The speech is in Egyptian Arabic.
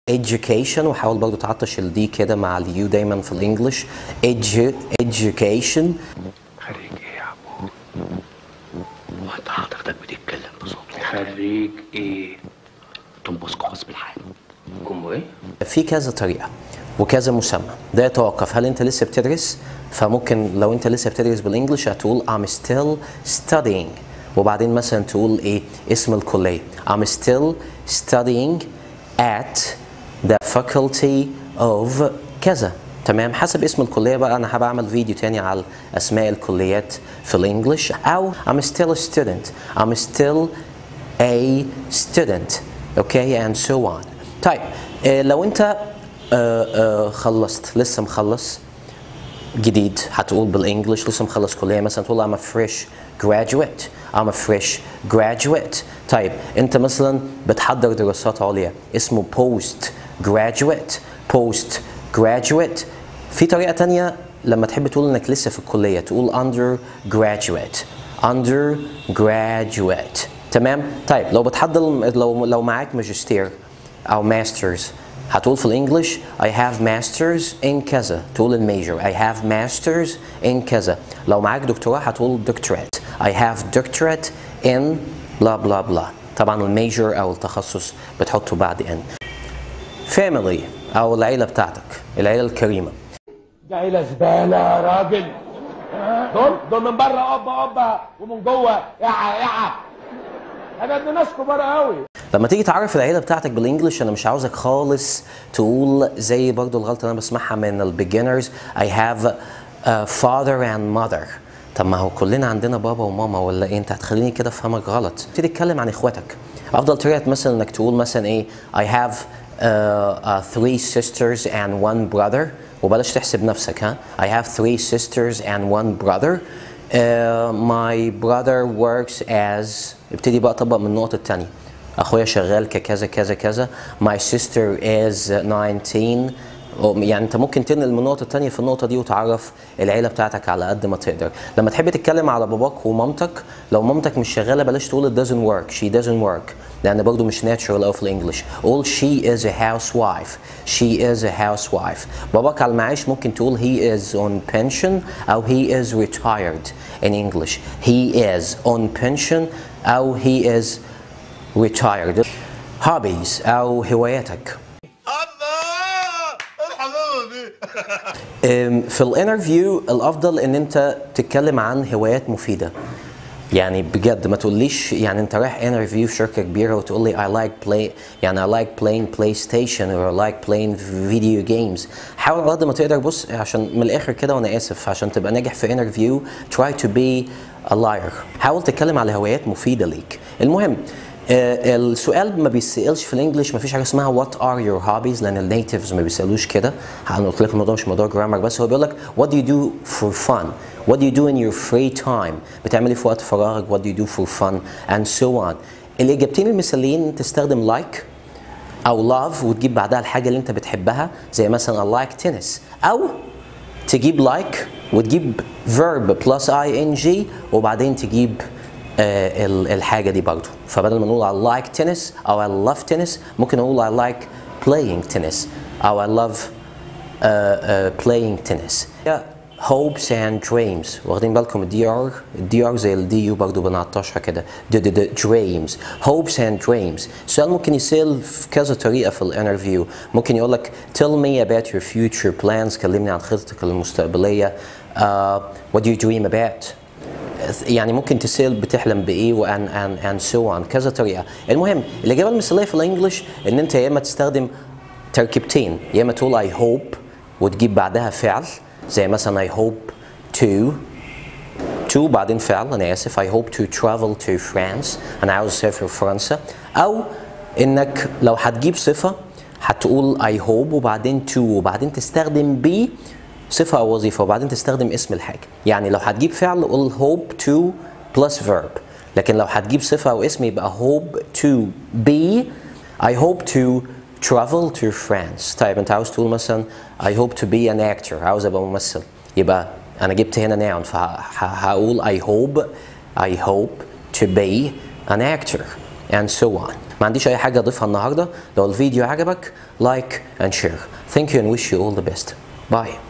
education وحاول برضو تعطش الدي كده مع اليو دايما في الانجليش edu education خريج ايه يا عمو هو انت حضرتك بتتكلم بصوت خريج ايه؟ تنبسكوا غصب الحال كم ايه؟ في كذا طريقة وكذا مسمى ده يتوقف هل انت لسه بتدرس فممكن لو انت لسه بتدرس بالانجلش هتقول I'm still studying وبعدين مثلا تقول ايه اسم الكلية I'm still studying at the faculty of كذا تمام حسب اسم الكلية بقى انا هبقى اعمل فيديو تاني على اسماء الكليات في الانجليش او I'm still a student I'm still a student okay and so on طيب آه، لو انت آه، آه، خلصت لسه مخلص جديد هتقول بالانجلش لسه مخلص كليه مثلا تقول I'm a fresh graduate I'm a fresh graduate طيب انت مثلا بتحضر دراسات عليا اسمه post graduate post graduate في طريقه تانية لما تحب تقول انك لسه في الكليه تقول undergraduate undergraduate تمام طيب لو بتحضر لو لو معاك ماجستير او ماسترز هتقول في الانجليش I have masters in كذا تقول الميجر I have masters in كذا لو معاك دكتوراه هتقول doctorate I have doctorate in blah blah blah طبعا الميجر او التخصص بتحطه بعد in family او العيله بتاعتك العيله الكريمه ده عيلة زبالة يا راجل دول دول من بره قبة قبة ومن جوه يعا يعا انا ابن ناس كبار قوي لما تيجي تعرف العيله بتاعتك بالانجلش انا مش عاوزك خالص تقول زي برضو الغلطه اللي انا بسمعها من البيجنرز I have a father and mother طب ما هو كلنا عندنا بابا وماما ولا ايه انت هتخليني كده افهمك غلط تبتدي تتكلم عن اخواتك افضل طريقه مثلا انك تقول مثلا ايه I have uh, uh, three sisters and one brother وبلاش تحسب نفسك ها I have three sisters and one brother uh, my brother works as ابتدي بقى طبق من النقطة التانية أخويا شغال ككذا كذا كذا my sister is 19 أو يعني انت ممكن تنقل من النقطه الثانيه في النقطه دي وتعرف العيله بتاعتك على قد ما تقدر لما تحب تتكلم على باباك ومامتك لو مامتك مش شغاله بلاش تقول it doesn't work she doesn't work لان برضو مش natural أوي في الانجليش قول she is a housewife she is a housewife باباك على المعاش ممكن تقول he is on pension او he is retired in English he is on pension او he is retired hobbies او هواياتك أم، في الانترفيو الافضل ان انت تتكلم عن هوايات مفيده يعني بجد ما تقوليش يعني انت رايح انترفيو في شركه كبيره وتقول لي I like play يعني I like playing PlayStation or I like playing video games حاول على قد ما تقدر بص عشان من الاخر كده وانا اسف عشان تبقى ناجح في انترفيو try to be a liar حاول تتكلم على هوايات مفيده ليك المهم آه، السؤال ما بيسالش في الانجليش ما فيش حاجه اسمها وات ار يور هوبيز لان النيتيفز ما بيسالوش كده انا قلت لك الموضوع مش موضوع جرامر بس هو بيقول لك وات do you do for fun what do you do in your free time بتعمل ايه في وقت فراغك what do you do for fun and so on الاجابتين المثاليين تستخدم like او love وتجيب بعدها الحاجه اللي انت بتحبها زي مثلا I like tennis او تجيب like وتجيب verb plus ing وبعدين تجيب آه، ال- الحاجه دي برضه فبدل ما نقول I like tennis او I love tennis ممكن نقول I like playing tennis او I love uh, uh, playing tennis yeah, hopes and dreams واخدين بالكم الدي ار الدي ار زي الدي يو برضه بنعطشها كده د د د dreams hopes and dreams السؤال ممكن يسال في كذا طريقه في الانترفيو ممكن يقول لك tell me about your future plans كلمني عن خطتك المستقبليه uh, what do you dream about يعني ممكن تسال بتحلم بايه وان ان ان سو on كذا طريقه المهم الاجابه المثاليه في الانجليش ان انت يا اما تستخدم تركيبتين يا اما تقول I hope وتجيب بعدها فعل زي مثلا I hope to to بعدين فعل انا اسف I hope to travel to France انا عاوز اسافر فرنسا او انك لو هتجيب صفه هتقول I hope وبعدين to وبعدين تستخدم be صفه او وظيفه وبعدين تستخدم اسم الحاجه يعني لو هتجيب فعل قول hope to plus verb لكن لو هتجيب صفه او اسم يبقى hope to be I hope to travel to France طيب انت عاوز تقول مثلا I hope to be an actor عاوز ابقى ممثل يبقى انا جبت هنا noun فهقول I hope I hope to be an actor and so on ما عنديش اي حاجه اضيفها النهارده لو الفيديو عجبك لايك اند شير ثانك يو and wish you all the best باي